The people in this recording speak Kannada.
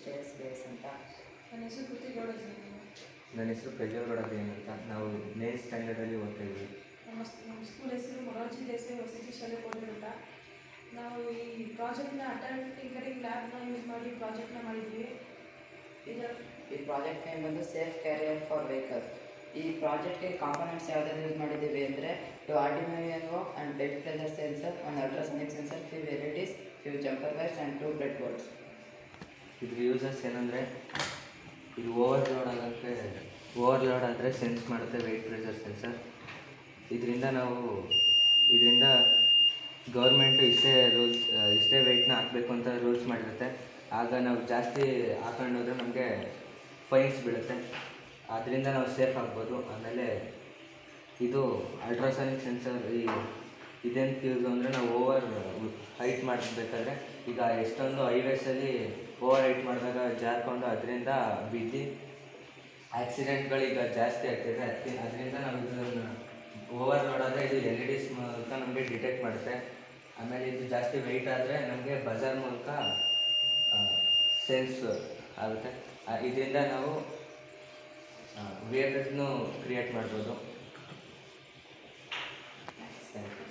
S T S B S ಅಂತ ನನ್ನ ಹೆಸರು ಕೃತಿಗೌಡ ಜೈನ್ ನನ್ನ ಹೆಸರು ಪ್ರಜ್ವಲ್ಗೌಡ ದೇನ್ ಅಂತ ನಾವು ನೇನ್ ಸ್ಟ್ಯಾಂಡರ್ಡಲ್ಲಿ ಓದ್ತಾ ಇದ್ವಿ ನಮ್ಮ ಸ್- ನಮ್ಮ ಸ್ಕೂಲ್ ಹೆಸರು ಮೊರಾರ್ಜಿ ದೇಸಾಯಿ ವಸತಿ ಶಾಲೆ ಕೋಟೆಗುಡ್ಡ ನಾವು ಈ ಪ್ರಾಜೆಕ್ಟ್ನ ಅಟಲ್ ಟಿಂಕರಿಂಗ್ ಲ್ಯಾಬ್ನ ಯೂಸ್ ಮಾಡಿ ಪ್ರಾಜೆಕ್ಟ್ನ ಮಾಡಿದ್ವಿ ಇದರ ಈ ಪ್ರಾಜೆಕ್ಟ್ ನೇಮ್ ಬಂದು ಸೇಫ್ ಕ್ಯಾರಿಯರ್ ಫಾರ್ ವೆಹಿಕಲ್ಸ್ ಈ ಪ್ರಾಜೆಕ್ಟ್ಗೆ ಕಾಂಪೋನೆಂಟ್ಸ್ ಯಾವ್ದಾದ್ರು ಯೂಸ್ ಮಾಡಿದ್ದೀವಿ ಅಂದರೆ ಟು ಆರ್ಡಿನರಿಯನ್ಗೋ ಆ್ಯಂಡ್ ಡೆಡ್ ಪ್ರೆಷರ್ ಸೆನ್ಸರ್ ಒಂದು ultrasonic sensor few varieties few jumper wires and two breadboards ಇದ್ರ ಯೂಸಸ್ ಏನಂದರೆ ಇದು ಓವರ್ ಲೋಡ್ ಆಗೋಕ್ಕೆ ಓವರ್ ಲೋಡ್ ಆದರೆ ಸೆನ್ಸ್ ಮಾಡುತ್ತೆ ವೆಯ್ಟ್ ಪ್ರೆಷರ್ ಸೆನ್ಸರ್ ಇದರಿಂದ ನಾವು ಇದರಿಂದ ಗೌರ್ಮೆಂಟು ಇಷ್ಟೇ ರೂಲ್ಸ್ ಇಷ್ಟೇ ವೆಯ್ಟ್ನ ಹಾಕಬೇಕು ಅಂತ ರೂಲ್ಸ್ ಮಾಡಿರುತ್ತೆ ಆಗ ನಾವು ಜಾಸ್ತಿ ಹಾಕೊಂಡು ಹೋದ್ರೆ ನಮಗೆ ಫೈನ್ಸ್ ಬೀಳುತ್ತೆ ಅದರಿಂದ ನಾವು ಸೇಫ್ ಆಗ್ಬೋದು ಆಮೇಲೆ ಇದು ಅಲ್ಟ್ರಾಸಾನಿಕ್ ಸೆನ್ಸರ್ ಈ ಇದೆಂತ ಯೂಸ್ ಅಂದರೆ ನಾವು ಓವರ್ ಹೈಟ್ ಮಾಡಬೇಕಾದ್ರೆ ಈಗ ಎಷ್ಟೊಂದು ಹೈವೇಸಲ್ಲಿ ಓವರ್ ಹೈಟ್ ಮಾಡಿದಾಗ ಜಾರ್ಕೊಂಡು ಅದರಿಂದ ಬಿದ್ದು ಆಕ್ಸಿಡೆಂಟ್ಗಳೀಗ ಜಾಸ್ತಿ ಆಗ್ತಿದೆ ಅದಕ್ಕೆ ಅದರಿಂದ ನಾವು ಇದನ್ನು ಓವರ್ ಲೋಡ್ ಆದರೆ ಇದು ಎಲ್ ಇ ಡಿಸ್ ಮೂಲಕ ನಮಗೆ ಡಿಟೆಕ್ಟ್ ಮಾಡುತ್ತೆ ಆಮೇಲೆ ಇದು ಜಾಸ್ತಿ ವೆಯ್ಟ್ ಆದರೆ ನಮಗೆ ಬಜಾರ್ ಮೂಲಕ ಸೆನ್ಸ್ ಆಗುತ್ತೆ ಇದರಿಂದ ನಾವು ವೇಗನ್ನು ಕ್ರಿಯೇಟ್ ಮಾಡ್ಬೋದು ಥ್ಯಾಂಕ್ ಯು